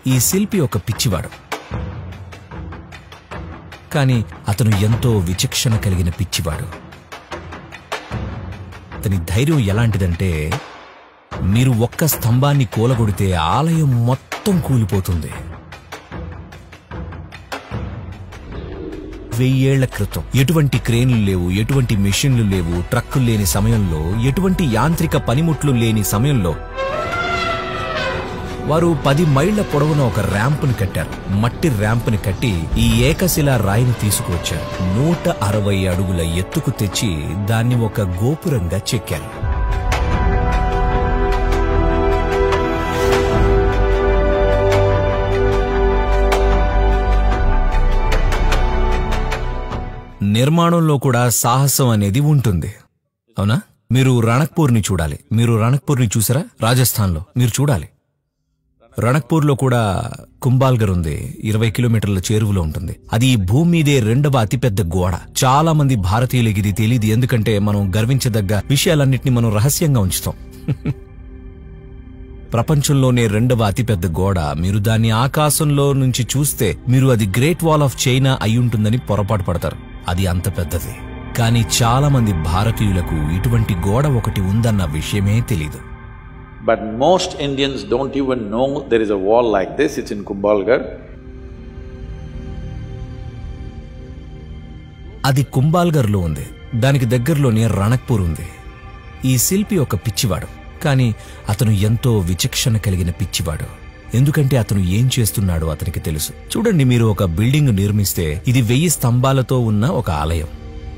ఈ శిల్పి ఒక పిచ్చివాడు కానీ అతను ఎంతో విచక్షణ కలిగిన పిచ్చివాడు అతని ధైర్యం ఎలాంటిదంటే మీరు ఒక్క స్తంభాన్ని కూలగొడితే ఆలయం మొత్తం కూలిపోతుంది వెయ్యేళ్ల క్రితం ఎటువంటి క్రేన్లు లేవు ఎటువంటి మెషిన్లు లేవు ట్రక్కులు లేని సమయంలో ఎటువంటి యాంత్రిక పనిముట్లు లేని సమయంలో వారు పది మైళ్ల పొడవున ఒక ర్యాంపుని కట్టారు మట్టి ర్యాంపుని కట్టి ఈ ఏకశిలా రాయిని తీసుకువచ్చారు నూట అరవై అడుగుల ఎత్తుకు తెచ్చి దాన్ని ఒక గోపురంగా చెక్కారు నిర్మాణంలో కూడా సాహసం అనేది ఉంటుంది అవునా మీరు రణక్పూర్ని చూడాలి మీరు రణక్పూర్ని చూసారా రాజస్థాన్లో మీరు చూడాలి రణక్పూర్లో కూడా కుంబాల్గర్ ఉంది ఇరవై కిలోమీటర్ల చేరువలో ఉంటుంది అది ఈ భూమి మీదే రెండవ అతిపెద్ద గోడ చాలా మంది భారతీయులకి ఇది తెలియదు ఎందుకంటే మనం గర్వించదగ్గ విషయాలన్నింటినీ మనం రహస్యంగా ఉంచుతాం ప్రపంచంలోనే రెండవ అతిపెద్ద గోడ మీరు దాన్ని ఆకాశంలో నుంచి చూస్తే మీరు అది గ్రేట్ వాల్ ఆఫ్ చైనా అయ్యుంటుందని పొరపాటు పడతారు అది అంత పెద్దది కానీ చాలా మంది భారతీయులకు ఇటువంటి గోడ ఒకటి ఉందన్న విషయమే తెలీదు But most Indians don't even know there is a wall like this, it's in Kumbhalgarh. అది కుంబాల్గర్లో ఉంది దానికి దగ్గరలోనే రణక్పూర్ ఉంది ఈ శిల్పి ఒక పిచ్చివాడు కానీ అతను ఎంతో విచక్షణ కలిగిన పిచ్చివాడు ఎందుకంటే అతను ఏం చేస్తున్నాడో అతనికి తెలుసు చూడండి మీరు ఒక బిల్డింగ్ నిర్మిస్తే ఇది వెయ్యి స్తంభాలతో ఉన్న ఒక ఆలయం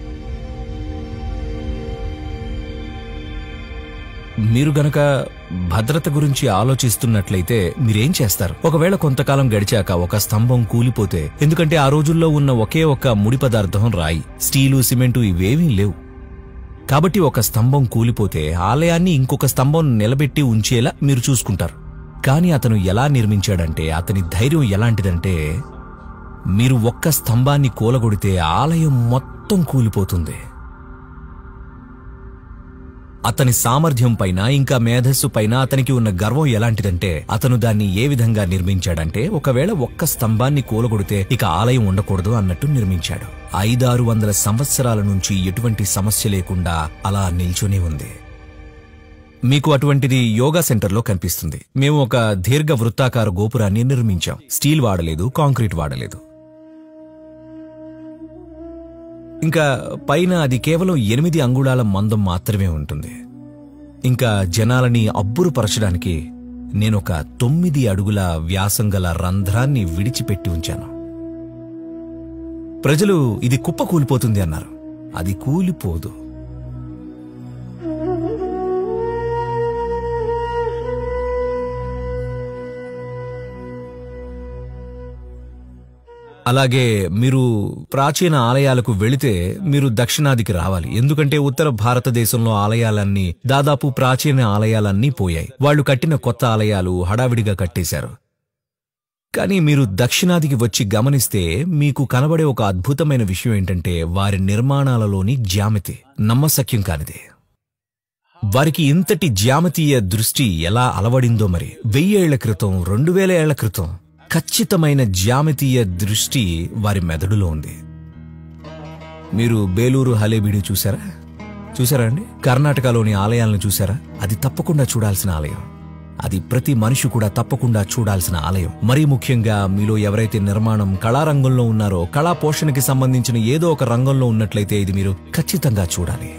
మీరు గనక భద్రత గురించి ఆలోచిస్తున్నట్లయితే మీరేం చేస్తారు ఒకవేళ కొంతకాలం గడిచాక ఒక స్తంభం కూలిపోతే ఎందుకంటే ఆ రోజుల్లో ఉన్న ఒకే ఒక ముడి పదార్థం రాయి స్టీలు సిమెంటు ఇవేమీ లేవు కాబట్టి ఒక స్తంభం కూలిపోతే ఆలయాన్ని ఇంకొక స్తంభం నిలబెట్టి ఉంచేలా మీరు చూసుకుంటారు కానీ అతను ఎలా నిర్మించాడంటే అతని ధైర్యం ఎలాంటిదంటే మీరు ఒక్క స్తంభాన్ని కూలగొడితే ఆలయం మొత్తం కూలిపోతుంది అతని సామర్థ్యం పైన ఇంకా మేధస్సు పైన అతనికి ఉన్న గర్వం ఎలాంటిదంటే అతను దాన్ని ఏ విధంగా నిర్మించాడంటే ఒకవేళ ఒక్క స్తంభాన్ని కూలగొడితే ఇక ఆలయం ఉండకూడదు అన్నట్టు నిర్మించాడు ఐదారు వందల సంవత్సరాల నుంచి ఎటువంటి సమస్య లేకుండా అలా నిల్చొని ఉంది మీకు అటువంటిది యోగా సెంటర్లో కనిపిస్తుంది మేము ఒక దీర్ఘ వృత్తాకార గోపురాన్ని నిర్మించాం స్టీల్ వాడలేదు కాంక్రీట్ వాడలేదు ఇంకా పైన అది కేవలం ఎనిమిది అంగుళాల మందం మాత్రమే ఉంటుంది ఇంకా జనాలని అబ్బురుపరచడానికి నేనొక తొమ్మిది అడుగుల వ్యాసం గల రంధ్రాన్ని విడిచిపెట్టి ఉంచాను ప్రజలు ఇది కుప్ప కూలిపోతుంది అన్నారు అది కూలిపోదు అలాగే మీరు ప్రాచీన ఆలయాలకు వెళితే మీరు దక్షిణాదికి రావాలి ఎందుకంటే ఉత్తర భారతదేశంలో ఆలయాలన్నీ దాదాపు ప్రాచీన ఆలయాలన్నీ పోయాయి వాళ్ళు కట్టిన కొత్త ఆలయాలు హడావిడిగా కట్టేశారు కానీ మీరు దక్షిణాదికి వచ్చి గమనిస్తే మీకు కనబడే ఒక అద్భుతమైన విషయం ఏంటంటే వారి నిర్మాణాలలోని జ్యామితి నమ్మశక్యం కానిది వారికి ఇంతటి జ్యామితీయ దృష్టి ఎలా అలవడిందో మరి వెయ్యేళ్ల క్రితం రెండు వేల ఏళ్ల క్రితం ఖచ్చితమైన జ్యామితీయ దృష్టి వారి మెదడులో ఉంది మీరు బేలూరు హలేబీడు చూసారా చూసారా అండి కర్ణాటకలోని ఆలయాలను చూసారా అది తప్పకుండా చూడాల్సిన ఆలయం అది ప్రతి మనిషి కూడా తప్పకుండా చూడాల్సిన ఆలయం మరీ ముఖ్యంగా మీలో ఎవరైతే నిర్మాణం కళారంగంలో ఉన్నారో కళా పోషణకి సంబంధించిన ఏదో ఒక రంగంలో ఉన్నట్లయితే ఇది మీరు ఖచ్చితంగా చూడాలి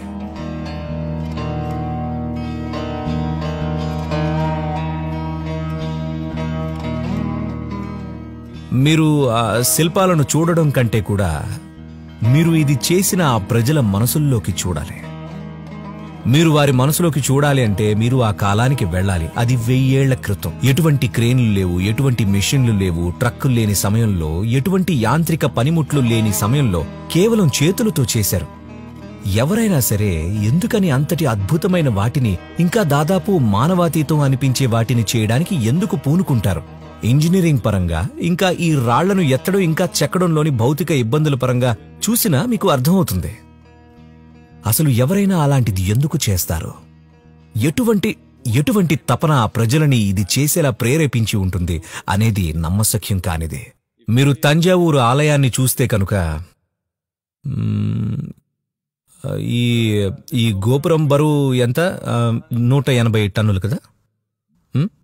మీరు ఆ శిల్పాలను చూడడం కంటే కూడా మీరు ఇది చేసిన ఆ ప్రజల మనసుల్లోకి చూడాలి మీరు వారి మనసులోకి చూడాలి అంటే మీరు ఆ కాలానికి వెళ్ళాలి అది వెయ్యేళ్ల క్రితం ఎటువంటి క్రేన్లు లేవు ఎటువంటి మెషిన్లు లేవు ట్రక్కులు లేని సమయంలో ఎటువంటి యాంత్రిక పనిముట్లు లేని సమయంలో కేవలం చేతులతో చేశారు ఎవరైనా సరే ఎందుకని అంతటి అద్భుతమైన వాటిని ఇంకా దాదాపు మానవాతీతం అనిపించే వాటిని చేయడానికి ఎందుకు పూనుకుంటారు ఇంజనీరింగ్ పరంగా ఇంకా ఈ రాళ్లను ఎత్తడం ఇంకా చెక్కడంలోని భౌతిక ఇబ్బందుల పరంగా చూసినా మీకు అర్థమవుతుంది అసలు ఎవరైనా అలాంటిది ఎందుకు చేస్తారు ఎటువంటి ఎటువంటి తపన ఆ ప్రజలని ఇది చేసేలా ప్రేరేపించి ఉంటుంది అనేది నమ్మశక్యం కానిది మీరు తంజావూరు ఆలయాన్ని చూస్తే కనుక మ్మ్, ఈ ఈ గోపురం బరువు ఎంత ఆ, నూట ఎనభై టన్నులు కదా మ్మ్?